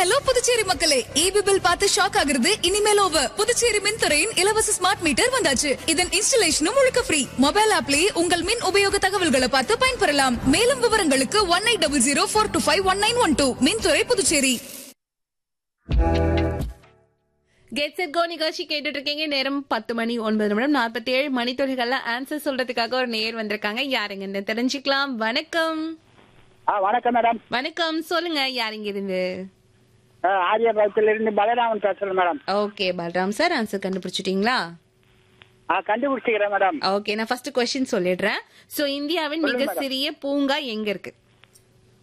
hello Puducherry மக்களே EB bill பார்த்து shock ஆகுறது இனிமேல் ஓவர் புதுச்சேரி மின்துறையின் இலவச ஸ்மார்ட் மீட்டர் வந்தாச்சு இதன் இன்ஸ்டலேஷனும் முழுக்க ஃப்ரீ மொபைல் ஆப்லயே உங்கள் மின் உபயோக தகவல்களை பார்த்து பயன்பெறலாம் மேலும் விவரங்களுக்கு one eight double zero four two five one nine one two மின்துறை புதுச்சேரி கெட் செட் கோ நிகழ்ச்சி கேட்டுட்டு இருக்கீங்க நேரம் பத்து மணி ஒன்பது நிமிடம் நாற்பத்தி ஏழு மணித்துளிகள்ல ஆன்சர் சொல்றதுக்காக ஒரு நேர் வந்திருக்காங்க யாருங்க தெரிஞ்சுக்கலாம் வணக்கம் ஆ வணக்கம் மேடம் வணக்கம் சொல்லுங்க யாருங்க இருந்து ஆ, ஆரியபாளையத்துல இருந்து பலராமன் பேசுறேன் madam okay Balram sir answer கண்டுபிடிச்சிட்டீங்களா ஆ கண்டுபிடிச்சிக்கிறேன் மேடம் ஓகே நான் ஃபர்ஸ்ட் கொஸ்டின் சொல்லிடுறேன் சோ இந்தியாவின் மிக சிறிய பூங்கா எங்க இருக்கு